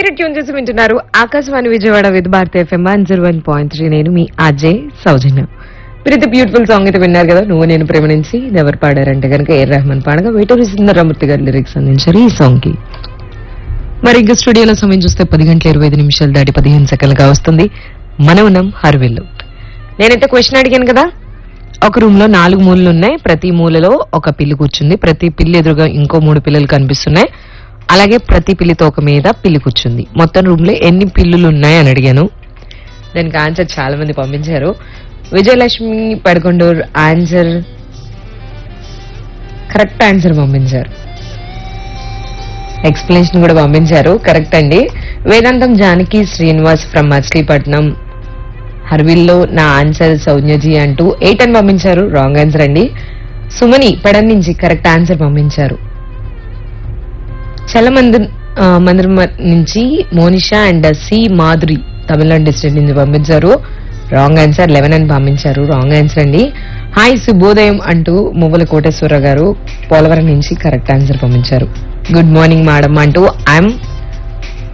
గా ట్యూన్ చేసి వింటున్నారు Akashvani Vijayawada with Bharati FM one zero one point three నేను మీ అజయ్ సౌజన్య మీరు ఇది బ్యూటిఫుల్ సాంగ్ అయితే విన్నారు కదా నువ్వు నేను ప్రేమ నుంచి ఇది ఎవరు పాడారంటే కనుక ఏ రెహమాన్ పాడగా వేటూరి సుందరమూర్తి గారి లిరిక్స్ అందించారు ఈ సాంగ్ కి మరి ఇంకా స్టూడియోలో సమయం చూస్తే పది గంటల ఇరవై ఐదు నిమిషాలు దాటి పదిహేను సెకండ్లుగా వస్తుంది మనం ఉన్నాం హర్విల్లు నేనైతే క్వశ్చన్ అడిగాను కదా ఒక రూమ్ లో నాలుగు మూలలు ఉన్నాయి ప్రతి మూలలో ఒక పిల్లి కూర్చుంది ప్రతి పిల్లి ఎదురుగా ఇంకో మూడు పిల్లలు కనిపిస్తున్నాయి అలాగే ప్రతి పిల్లి తోక మీద పిల్లి కూర్చుంది మొత్తం రూమ్ లో ఎన్ని పిల్లులు ఉన్నాయి అని అడిగాను దానికి ఆన్సర్ చాలా మంది పంపించారు Vijayalakshmi Padakonduru answer correct answer పంపించారు ఎక్స్ప్లెనేషన్ కూడా పంపించారు కరెక్ట్ అండి వేదాంతం జానకి శ్రీనివాస్ ఫ్రమ్ మచిలీపట్నం హర్విల్లో నా ఆన్సర్ సౌజ్ఞజీ అంటూ ఎయిట్ అని పంపించారు రాంగ్ ఆన్సర్ అండి సుమని పెడన్ నుంచి కరెక్ట్ ఆన్సర్ పంపించారు చలమందిర్ ఆ, మందిరం నుంచి Monisha and C Madhuri Tamil Nadu district నుంచి పంపించారు రాంగ్ ఆన్సర్ లెవెన్ అని పంపించారు రాంగ్ ఆన్సర్ అండి హాయ్ శుభోదయం అంటూ మువ్వల కోటేశ్వర గారు పోలవరం నుంచి కరెక్ట్ ఆన్సర్ పంపించారు గుడ్ మార్నింగ్ మేడం అంటూ ఐఎమ్